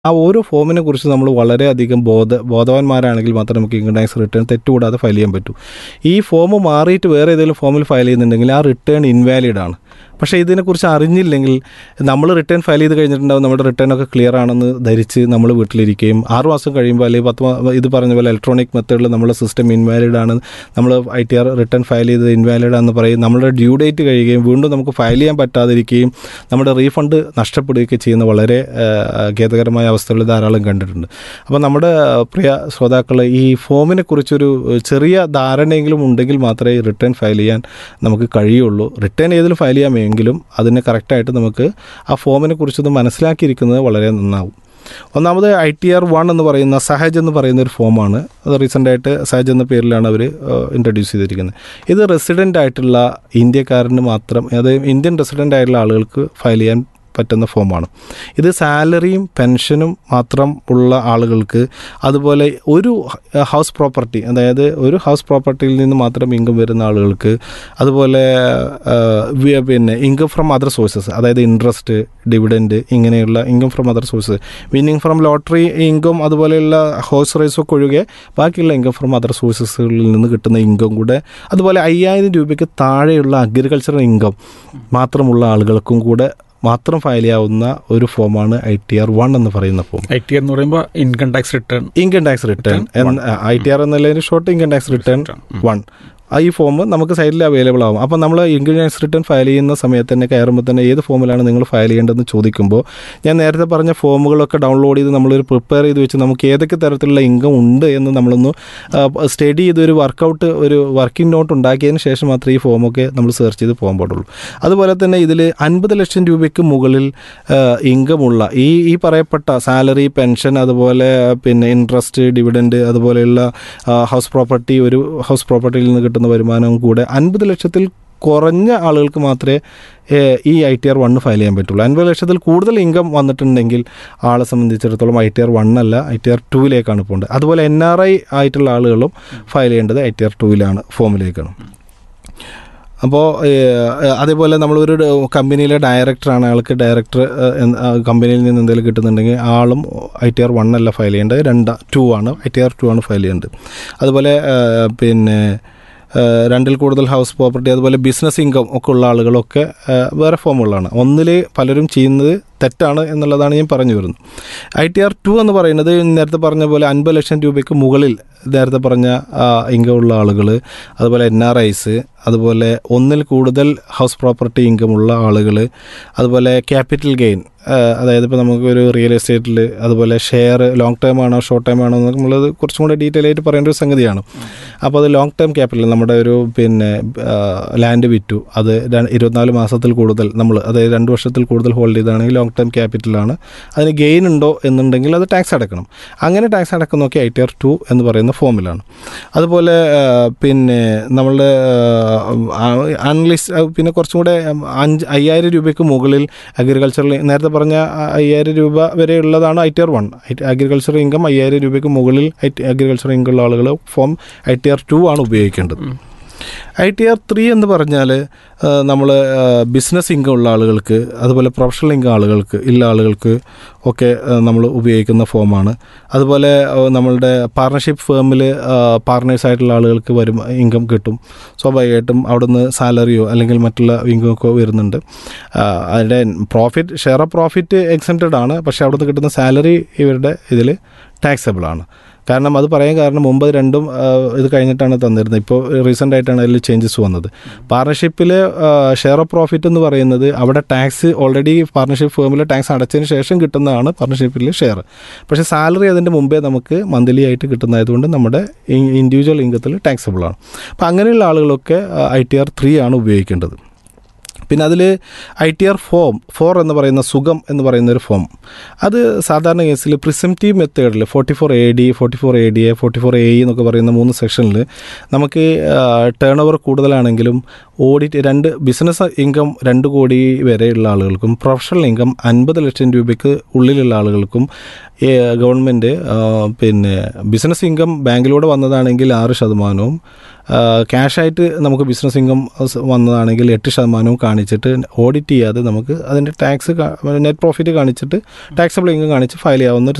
ആ ഓരോ ഫോമിനെ കുറിച്ച് നമ്മൾ വളരെയധികം ബോധ ബോധവാന്മാരാണെങ്കിൽ മാത്രമേ നമുക്ക് ഇൻകം ടാക്സ് റിട്ടേൺ തെറ്റുകൂടാതെ ഫയൽ ചെയ്യാൻ പറ്റൂ ഈ ഫോം മാറിയിട്ട് വേറെ ഏതെങ്കിലും ഫോമിൽ ഫയൽ ചെയ്യുന്നുണ്ടെങ്കിൽ ആ റിട്ടേൺ ഇൻവാലിഡ് ആണ് പക്ഷേ ഇതിനെക്കുറിച്ച് അറിഞ്ഞില്ലെങ്കിൽ നമ്മൾ റിട്ടേൺ ഫയൽ ചെയ്ത് കഴിഞ്ഞിട്ടുണ്ടാവും നമ്മുടെ റിട്ടേൺ ഒക്കെ ക്ലിയർ ആണെന്ന് ധരിച്ച് നമ്മൾ വീട്ടിലിരിക്കുകയും ആറ് മാസം കഴിയുമ്പോൾ അല്ലെങ്കിൽ പത്ത് മാ- ഇത് പറഞ്ഞ പോലെ ഇലക്ട്രോണിക് മെത്തേഡിൽ നമ്മുടെ സിസ്റ്റം ഇൻവാലിഡ് ആണ് നമ്മൾ I T R return file ചെയ്തത് ഇൻവാലിഡ് ആണെന്ന് പറയും നമ്മുടെ ഡ്യൂ ഡേറ്റ് കഴിയുകയും വീണ്ടും നമുക്ക് ഫയൽ ചെയ്യാൻ പറ്റാതിരിക്കുകയും നമ്മുടെ റീഫണ്ട് നഷ്ടപ്പെടുകയൊക്കെ ചെയ്യുന്ന വളരെ ആ, ഖേദകരമായ അവസ്ഥകൾ ധാരാളം കണ്ടിട്ടുണ്ട് അപ്പോൾ നമ്മുടെ പ്രിയ ശ്രോതാക്കൾ ഈ ഫോമിനെ കുറിച്ചൊരു ചെറിയ ധാരണയെങ്കിലും ഉണ്ടെങ്കിൽ മാത്രമേ റിട്ടേൺ ഫയൽ ചെയ്യാൻ നമുക്ക് കഴിയുള്ളൂ റിട്ടേൺ ഏതിലും ഫയൽ ചെയ്യാമെങ്കിലും അതിനെ കറക്റ്റായിട്ട് നമുക്ക് ആ ഫോമിനെ കുറിച്ചൊന്ന് മനസ്സിലാക്കിയിരിക്കുന്നത് വളരെ നന്നാവും ഒന്നാമത് ഐ ടി ആർ വൺ എന്ന് പറയുന്ന സഹജ് എന്ന് പറയുന്ന ഒരു ഫോമാണ് അത് റീസെൻ്റായിട്ട് സഹജ് എന്ന പേരിലാണ് അവർ ഇൻട്രൊഡ്യൂസ് ചെയ്തിരിക്കുന്നത് ഇത് റെസിഡൻ്റ് ആയിട്ടുള്ള ഇന്ത്യക്കാരന് മാത്രം അതായത് ഇന്ത്യൻ റെസിഡൻ്റ് ആയിട്ടുള്ള ആളുകൾക്ക് ഫയൽ ചെയ്യാൻ പറ്റുന്ന ഫോമാണ് ഇത് സാലറിയും പെൻഷനും മാത്രം ഉള്ള ആളുകൾക്ക് അതുപോലെ ഒരു ഹൗസ് പ്രോപ്പർട്ടി അതായത് ഒരു ഹൗസ് പ്രോപ്പർട്ടിയിൽ നിന്ന് മാത്രം ഇൻകം വരുന്ന ആളുകൾക്ക് അതുപോലെ ആ, വി- പിന്നെ ഇൻകം ഫ്രം അതർ സോഴ്സസ് അതായത് ഇൻട്രസ്റ്റ് ഡിവിഡൻഡ് ഇങ്ങനെയുള്ള income from other sources winning from lottery income അതുപോലെയുള്ള ഹോഴ്സ് റേസൊക്കെ ഒഴികെ ബാക്കിയുള്ള ഇൻകം ഫ്രം അതർ സോഴ്സസുകളിൽ നിന്ന് കിട്ടുന്ന ഇൻകം കൂടെ അതുപോലെ അയ്യായിരം രൂപയ്ക്ക് താഴെയുള്ള അഗ്രികൾച്ചറൽ ഇൻകം മാത്രമുള്ള ആളുകൾക്കും കൂടെ മാത്രം ഫയൽ ചെയ്യാവുന്ന ഒരു ഫോമാണ് ഐ ടി ആർ വൺ എന്ന് പറയുന്ന ഫോം ഐ ടി എന്ന് പറയുമ്പോൾ income tax return income tax return I T R എന്നുള്ളതിന് short income tax return Return. One ആ ഈ ഫോം നമുക്ക് സൈറ്റിൽ അവൈലബിൾ ആവും അപ്പോൾ നമ്മൾ ഇൻകം ടാക്സ് റിട്ടേൺ ഫയൽ ചെയ്യുന്ന സമയത്ത് തന്നെ കയറുമ്പോൾ തന്നെ ഏത് ഫോമിലാണ് നിങ്ങൾ ഫയൽ ചെയ്യേണ്ടതെന്ന് ചോദിക്കുമ്പോൾ ഞാൻ നേരത്തെ പറഞ്ഞ ഫോമുകളൊക്കെ ഡൗൺലോഡ് ചെയ്ത് നമ്മളൊരു പ്രിപ്പയർ ചെയ്ത് വെച്ച് നമുക്ക് ഏതൊക്കെ തരത്തിലുള്ള ഇൻകം ഉണ്ട് എന്ന് നമ്മളൊന്ന് സ്റ്റഡി ചെയ്ത് ഒരു വർക്കൗട്ട് ഒരു വർക്കിംഗ് നോട്ട് ഉണ്ടാക്കിയതിന് ശേഷം മാത്രമേ ഈ ഫോമൊക്കെ നമ്മൾ സെർച്ച് ചെയ്ത് പോകാൻ പാടുള്ളൂ അതുപോലെ തന്നെ ഇതിൽ അൻപത് ലക്ഷം രൂപയ്ക്ക് മുകളിൽ ഇൻകമുള്ള ഈ ഈ പറയപ്പെട്ട സാലറി പെൻഷൻ അതുപോലെ പിന്നെ ഇൻട്രസ്റ്റ് ഡിവിഡൻഡ് അതുപോലെയുള്ള ഹൗസ് പ്രോപ്പർട്ടി ഒരു ഹൗസ് പ്രോപ്പർട്ടിയിൽ നിന്ന് കിട്ടുന്ന വരുമാനവും കൂടെ അൻപത് ലക്ഷത്തിൽ കുറഞ്ഞ ആളുകൾക്ക് മാത്രമേ ഏഹ്, ഈ I T R one file ചെയ്യാൻ പറ്റുള്ളൂ അൻപത് ലക്ഷത്തിൽ കൂടുതൽ ഇൻകം വന്നിട്ടുണ്ടെങ്കിൽ ആളെ സംബന്ധിച്ചിടത്തോളം ഐ ടി ആർ വൺ അല്ല ഐ ടി ആർ ടൂവിലേക്കാണ് പോകേണ്ടത് അതുപോലെ എൻ ആർ ഐ ആയിട്ടുള്ള ആളുകളും ഫയൽ ചെയ്യേണ്ടത് ഐ ടി ആർ ടൂവിലാണ് ഫോമിലേക്കാണ് അപ്പോൾ അതേപോലെ നമ്മളൊരു ഡ- കമ്പനിയിലെ ഡയറക്ടറാണ് അയാൾക്ക് ഡയറക്ടർ കമ്പനിയിൽ നിന്ന് എന്തെങ്കിലും കിട്ടുന്നുണ്ടെങ്കിൽ ആളും ഐ ടി ആർ വൺ അല്ല ഫയൽ ചെയ്യേണ്ടത് രണ്ട് ടു ആണ് ഐ ടി ആർ ടു ആണ് ഫയൽ ചെയ്യേണ്ടത് അതുപോലെ ആ, പിന്നെ ആ, രണ്ടിൽ കൂടുതൽ ഹൗസ് പ്രോപ്പർട്ടി അതുപോലെ ബിസിനസ് ഇൻകം ഒക്കെ ഉള്ള ആളുകളൊക്കെ ആ, വേറെ ഫോമുകളാണ് ഒന്നിൽ പലരും ചെയ്യുന്നത് തെറ്റാണ് എന്നുള്ളതാണ് ഞാൻ പറഞ്ഞു വരുന്നത് ഐ ടി ആർ ടു എന്ന് പറയുന്നത് നേരത്തെ പറഞ്ഞ പോലെ അൻപത് ലക്ഷം രൂപയ്ക്ക് മുകളിൽ നേരത്തെ പറഞ്ഞ ഇൻകം ഉള്ള ആളുകൾ അതുപോലെ എൻ ആർ ഐസ് അതുപോലെ ഒന്നിൽ കൂടുതൽ ഹൗസ് പ്രോപ്പർട്ടി ഇൻകം ഉള്ള ആളുകൾ അതുപോലെ ക്യാപിറ്റൽ ഗെയിൻ അതായത് ഇപ്പോൾ നമുക്കൊരു റിയൽ എസ്റ്റേറ്റിൽ അതുപോലെ ഷെയർ ലോങ് ടേം ആണോ ഷോർട്ട് ടൈം ആണോ എന്നൊക്കെ നമ്മളത് കുറച്ചും കൂടെ ഡീറ്റെയിൽ ആയിട്ട് പറയേണ്ട ഒരു സംഗതിയാണ് അപ്പോൾ അത് ലോങ് ടേം ക്യാപിറ്റൽ നമ്മുടെ ഒരു പിന്നെ ലാൻഡ് വിറ്റു അത് ര- ഇരുപത്തിനാല് മാസത്തിൽ കൂടുതൽ നമ്മൾ അതായത് രണ്ട് വർഷത്തിൽ കൂടുതൽ ഹോൾഡ് ചെയ്താണെങ്കിൽ ലോങ് ടേം ക്യാപിറ്റലാണ് അതിന് ഗെയിൻ ഉണ്ടോ എന്നുണ്ടെങ്കിൽ അത് ടാക്സ് അടക്കണം അങ്ങനെ ടാക്സ് അടക്കുന്നതൊക്കെ ഐ ടി ആർ ടു എന്ന് പറയുന്ന ഫോമിലാണ് അതുപോലെ ആ, പിന്നെ നമ്മളുടെ അനലിസ്റ്റ് പിന്നെ കുറച്ചും കൂടെ അഞ്ച് അയ്യായിരം രൂപയ്ക്ക് മുകളിൽ അഗ്രികൾച്ചറൽ നേരത്തെ പറഞ്ഞ ആ അയ്യായിരം രൂപ വരെ ഉള്ളതാണ് I T R one agriculture income അയ്യായിരം രൂപയ്ക്ക് മുകളിൽ അഗ്രികൾച്ചർ ഇൻകം ഉള്ള ആളുകൾ form I T R two ആണ് ഉപയോഗിക്കേണ്ടത് ഐ ടി ആർ ത്രീ എന്ന് പറഞ്ഞാൽ നമ്മൾ ബിസിനസ് ഇൻകം ഉള്ള ആളുകൾക്ക് അതുപോലെ പ്രൊഫഷണൽ ഇൻകം ആളുകൾക്ക് ഇല്ല ആളുകൾക്ക് ഒക്കെ നമ്മൾ ഉപയോഗിക്കുന്ന ഫോമാണ് അതുപോലെ ആ, നമ്മളുടെ പാർട്ണർഷിപ്പ് ഫേമിൽ പാർട്ട്നേഴ്സ് ആയിട്ടുള്ള ആളുകൾക്ക് വരും ഇൻകം കിട്ടും സ്വാഭാവികമായിട്ടും അവിടുന്ന് സാലറിയോ അല്ലെങ്കിൽ മറ്റുള്ള ഇൻകം ഒക്കെ വരുന്നുണ്ട് ആ, അതിൻ്റെ profit share of profit expected ആണ് പക്ഷേ അവിടുന്ന് കിട്ടുന്ന സാലറി ഇവരുടെ ഇതിൽ ടാക്സബിൾ ആണ് കാരണം അത് പറയാൻ കാരണം മുമ്പ് ഇത് രണ്ടും ആ, ഇത് കഴിഞ്ഞിട്ടാണ് തന്നിരുന്നത് ഇപ്പോൾ റീസെൻ്റ് ആയിട്ടാണ് അതിൽ ചേഞ്ചസ് വന്നത് പാർട്ണർഷിപ്പിൽ ഷെയർ ഓഫ് പ്രോഫിറ്റ് എന്ന് പറയുന്നത് അവിടെ ടാക്സ് ഓൾറെഡി പാർട്ണർഷിപ്പ് ഫേമിൽ ടാക്സ് അടച്ചതിന് ശേഷം കിട്ടുന്നതാണ് പാർട്ണർഷിപ്പിൽ ഷെയർ പക്ഷേ സാലറി അതിൻ്റെ മുമ്പേ നമുക്ക് മന്ത്ലി ആയിട്ട് കിട്ടുന്നതായതുകൊണ്ട് നമ്മുടെ ഇൻഡിവിജ്വൽ ഇൻകത്തിൽ ടാക്സബിൾ ആണ് അപ്പോൾ അങ്ങനെയുള്ള ആളുകളൊക്കെ ഐ ടി ആർ ത്രീ ആണ് ഉപയോഗിക്കേണ്ടത് പിന്നെ അതിൽ I T R form four എന്ന് പറയുന്ന സുഖം എന്ന് പറയുന്ന ഒരു ഫോം അത് സാധാരണ കേസിൽ പ്രിസംറ്റീവ് മെത്തേഡിൽ forty four A D forty four A D A forty four A എന്നൊക്കെ പറയുന്ന മൂന്ന് സെക്ഷനിൽ നമുക്ക് ടേൺ ഓവർ കൂടുതലാണെങ്കിലും ഓഡിറ്റ് രണ്ട് ബിസിനസ് ഇൻകം രണ്ട് കോടി വരെയുള്ള ആളുകൾക്കും പ്രൊഫഷണൽ ഇൻകം അൻപത് ലക്ഷം രൂപയ്ക്ക് ഉള്ളിലുള്ള ആളുകൾക്കും ഗവൺമെൻറ് പിന്നെ ബിസിനസ് ഇൻകം ബാങ്കിലൂടെ വന്നതാണെങ്കിൽ ആറ് ശതമാനവും ക്യാഷായിട്ട് നമുക്ക് ബിസിനസ് ഇൻകം വന്നതാണെങ്കിൽ എട്ട് ശതമാനവും കാണിച്ചിട്ട് ഓഡിറ്റ് ചെയ്യാതെ നമുക്ക് അതിൻ്റെ ടാക്സ് നെറ്റ് പ്രോഫിറ്റ് കാണിച്ചിട്ട് ടാക്സബിൾ ഇൻകം കാണിച്ച് ഫയൽ ചെയ്യാവുന്ന ഒരു